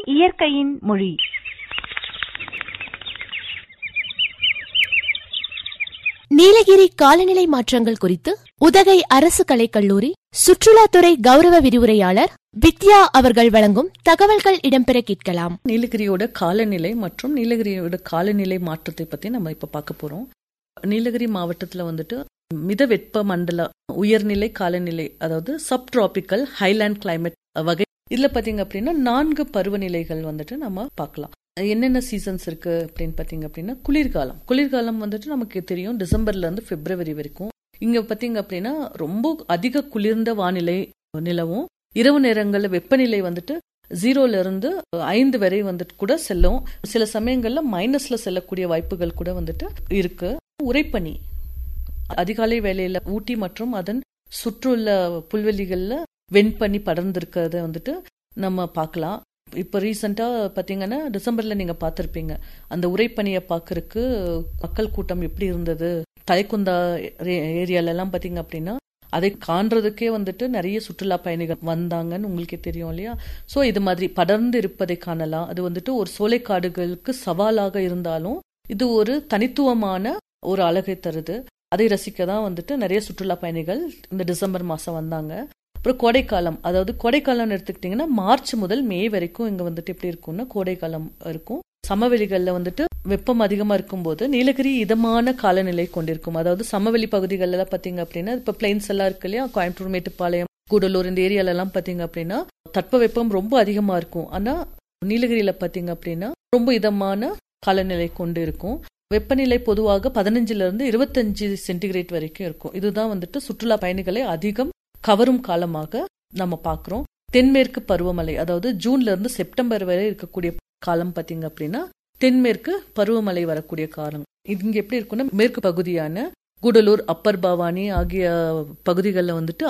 இயற்கையின் மொழி நீலகிரி காலநிலை மாற்றங்கள் குறித்து உதகை அரசு கலைக்கல்லூரி சுற்றுலாத்துறை கௌரவ விரிவுரையாளர் வித்யா அவர்கள் வழங்கும் தகவல்கள் இடம்பெற கேட்கலாம் நீலகிரியோட காலநிலை மற்றும் நீலகிரியோட காலநிலை மாற்றத்தை பத்தி நம்ம இப்ப பார்க்க போறோம் நீலகிரி மாவட்டத்துல வந்துட்டு மித வெப்ப மண்டல உயர்நிலை காலநிலை அதாவது சப் டிராபிக்கல் ஹைலேண்ட் கிளைமேட் வகை இதுல பாத்தீங்க அப்படின்னா நான்கு பருவநிலைகள் வந்துட்டு நம்ம பார்க்கலாம் என்னென்ன சீசன்ஸ் இருக்கு அப்படின்னு பாத்தீங்க அப்படின்னா குளிர்காலம் குளிர்காலம் வந்துட்டு நமக்கு தெரியும் டிசம்பர்ல இருந்து பிப்ரவரி வரைக்கும் இங்க பாத்தீங்க அப்படின்னா ரொம்ப அதிக குளிர்ந்த வானிலை நிலவும் இரவு நேரங்கள்ல வெப்பநிலை வந்துட்டு ஜீரோல இருந்து ஐந்து வரை வந்துட்டு கூட செல்லும் சில சமயங்கள்ல மைனஸ்ல செல்லக்கூடிய வாய்ப்புகள் கூட வந்துட்டு இருக்கு உரைப்பனி அதிகாலை வேளையில ஊட்டி மற்றும் அதன் சுற்றுள்ள புல்வெளிகள்ல வெண்பனி படர்ந்திருக்கிறத வந்துட்டு நம்ம பார்க்கலாம் இப்போ ரீசெண்டா பாத்தீங்கன்னா டிசம்பர்ல நீங்க பார்த்திருப்பீங்க அந்த உரைப்பனியை பார்க்கறதுக்கு மக்கள் கூட்டம் எப்படி இருந்தது தலைக்குந்தா ஏரியால எல்லாம் பாத்தீங்க அப்படின்னா அதை காண்றதுக்கே வந்துட்டு நிறைய சுற்றுலா பயணிகள் வந்தாங்கன்னு உங்களுக்கே தெரியும் இல்லையா சோ இது மாதிரி படர்ந்து இருப்பதை காணலாம் அது வந்துட்டு ஒரு சோலைக்காடுகளுக்கு சவாலாக இருந்தாலும் இது ஒரு தனித்துவமான ஒரு அழகை தருது அதை ரசிக்க தான் வந்துட்டு நிறைய சுற்றுலா பயணிகள் இந்த டிசம்பர் மாசம் வந்தாங்க அப்புறம் கோடைக்காலம் அதாவது கோடைக்காலம் எடுத்துக்கிட்டிங்கன்னா மார்ச் முதல் மே வரைக்கும் இங்க வந்துட்டு எப்படி இருக்கும்னா கோடைக்காலம் இருக்கும் சமவெளிகள்ல வந்துட்டு வெப்பம் அதிகமா இருக்கும்போது நீலகிரி இதமான காலநிலை கொண்டிருக்கும் அதாவது சமவெளி பகுதிகள் எல்லாம் பாத்தீங்க அப்படின்னா இப்ப பிளைன்ஸ் எல்லாம் இருக்கு இல்லையா கோயம்புத்தூர் மேட்டுப்பாளையம் கூடலூர் இந்த ஏரியால எல்லாம் பாத்தீங்க அப்படின்னா தட்ப வெப்பம் ரொம்ப அதிகமா இருக்கும் ஆனா நீலகிரியில பாத்தீங்க அப்படின்னா ரொம்ப இதமான காலநிலை கொண்டு இருக்கும் வெப்பநிலை பொதுவாக பதினஞ்சுல இருந்து இருபத்தஞ்சு சென்டிகிரேட் வரைக்கும் இருக்கும் இதுதான் வந்துட்டு சுற்றுலா பயணிகளை அதிகம் கவரும் காலமாக நம்ம பாக்குறோம் தென்மேற்கு பருவமழை அதாவது ஜூன்ல இருந்து செப்டம்பர் வரை இருக்கக்கூடிய காலம் பாத்தீங்க அப்படின்னா தென்மேற்கு பருவமழை வரக்கூடிய காலம் இங்க எப்படி இருக்குன்னா மேற்கு பகுதியான கூடலூர் அப்பர் பவானி ஆகிய பகுதிகளில் வந்துட்டு